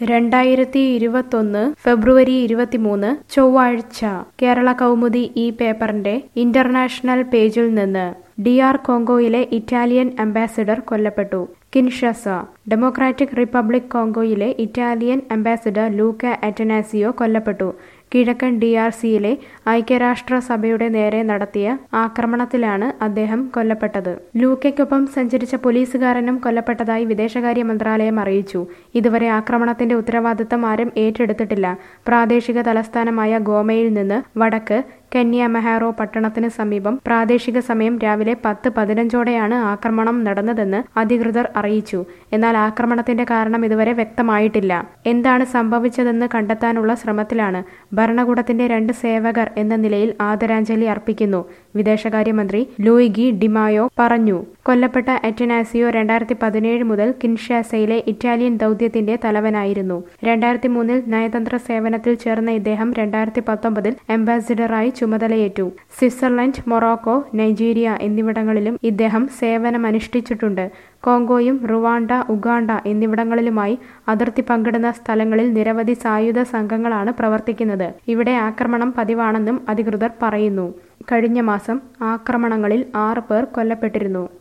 രണ്ടായിരത്തി ഇരുപത്തൊന്ന് ഫെബ്രുവരി ഇരുപത്തിമൂന്ന് ചൊവ്വാഴ്ച കേരള കൗമുദി ഈ പേപ്പറിന്റെ ഇന്റർനാഷണൽ പേജിൽ നിന്ന് ഡി ആർ കോങ്കോയിലെ ഇറ്റാലിയൻ അംബാസിഡർ കൊല്ലപ്പെട്ടു കിൻഷസ ഡെമോക്രാറ്റിക് റിപ്പബ്ലിക് കോങ്കോയിലെ ഇറ്റാലിയൻ അംബാസിഡർ ലൂക്ക അറ്റനാസിയോ കൊല്ലപ്പെട്ടു കിഴക്കൻ ഡി ആർ സിയിലെ ഐക്യരാഷ്ട്രസഭയുടെ നേരെ നടത്തിയ ആക്രമണത്തിലാണ് അദ്ദേഹം കൊല്ലപ്പെട്ടത് ലൂക്കയ്ക്കൊപ്പം സഞ്ചരിച്ച പോലീസുകാരനും കൊല്ലപ്പെട്ടതായി വിദേശകാര്യ മന്ത്രാലയം അറിയിച്ചു ഇതുവരെ ആക്രമണത്തിന്റെ ഉത്തരവാദിത്തം ആരും ഏറ്റെടുത്തിട്ടില്ല പ്രാദേശിക തലസ്ഥാനമായ ഗോമയിൽ നിന്ന് വടക്ക് കന്യ മെഹാറോ പട്ടണത്തിന് സമീപം പ്രാദേശിക സമയം രാവിലെ പത്ത് പതിനഞ്ചോടെയാണ് ആക്രമണം നടന്നതെന്ന് അധികൃതർ അറിയിച്ചു എന്നാൽ ആക്രമണത്തിന്റെ കാരണം ഇതുവരെ വ്യക്തമായിട്ടില്ല എന്താണ് സംഭവിച്ചതെന്ന് കണ്ടെത്താനുള്ള ശ്രമത്തിലാണ് ഭരണകൂടത്തിന്റെ രണ്ട് സേവകർ എന്ന നിലയിൽ ആദരാഞ്ജലി അർപ്പിക്കുന്നു വിദേശകാര്യമന്ത്രി ലൂയിഗി ഡിമായോ പറഞ്ഞു കൊല്ലപ്പെട്ട അറ്റനാസിയോ രണ്ടായിരത്തി പതിനേഴ് മുതൽ കിൻഷാസയിലെ ഇറ്റാലിയൻ ദൗത്യത്തിന്റെ തലവനായിരുന്നു രണ്ടായിരത്തി മൂന്നിൽ നയതന്ത്ര സേവനത്തിൽ ചേർന്ന ഇദ്ദേഹം രണ്ടായിരത്തി പത്തൊമ്പതിൽ അംബാസിഡറായി ചുമതലയേറ്റു സ്വിറ്റ്സർലൻഡ് മൊറോക്കോ നൈജീരിയ എന്നിവിടങ്ങളിലും ഇദ്ദേഹം സേവനമനുഷ്ഠിച്ചിട്ടുണ്ട് കോങ്കോയും റുവാണ്ട ഉഗാണ്ട എന്നിവിടങ്ങളിലുമായി അതിർത്തി പങ്കിടുന്ന സ്ഥലങ്ങളിൽ നിരവധി സായുധ സംഘങ്ങളാണ് പ്രവർത്തിക്കുന്നത് ഇവിടെ ആക്രമണം പതിവാണെന്നും അധികൃതർ പറയുന്നു കഴിഞ്ഞ മാസം ആക്രമണങ്ങളിൽ ആറ് പേർ കൊല്ലപ്പെട്ടിരുന്നു